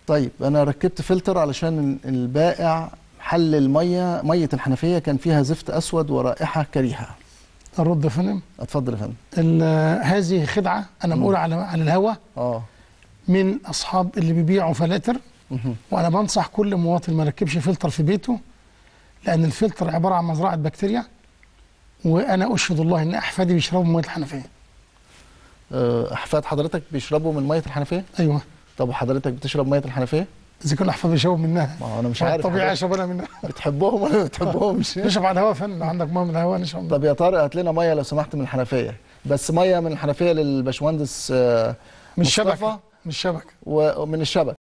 طيب انا ركبت فلتر علشان البائع حل الميه ميه الحنفيه كان فيها زفت اسود ورائحه كريهه الرد يا فندم اتفضل يا فندم ال- هذه خدعه انا بقول على على الهوا اه من اصحاب اللي بيبيعوا فلاتر مهم. وانا بنصح كل مواطن ما يركبش فلتر في بيته لان الفلتر عباره عن مزرعه بكتيريا وانا اشهد الله ان احفادي بيشربوا ميه الحنفيه آه، احفاد حضرتك بيشربوا من ميه الحنفيه ايوه طب حضرتك بتشرب ميه الحنفيه اذا كل احفاد بيشربوا منها ما هو انا مش عارف طبيعي حضرتك اشرب انا منها بتحبهم ولا ما بتحبهمش نشرب على الهواء يا فندم لو عندك ميه من الهواء نشرب طب يا طارق هات لنا ميه لو سمحت من الحنفيه بس ميه من الحنفيه للباشمهندس آه، مش مصطفى شبكه مش شبكه ومن الشبك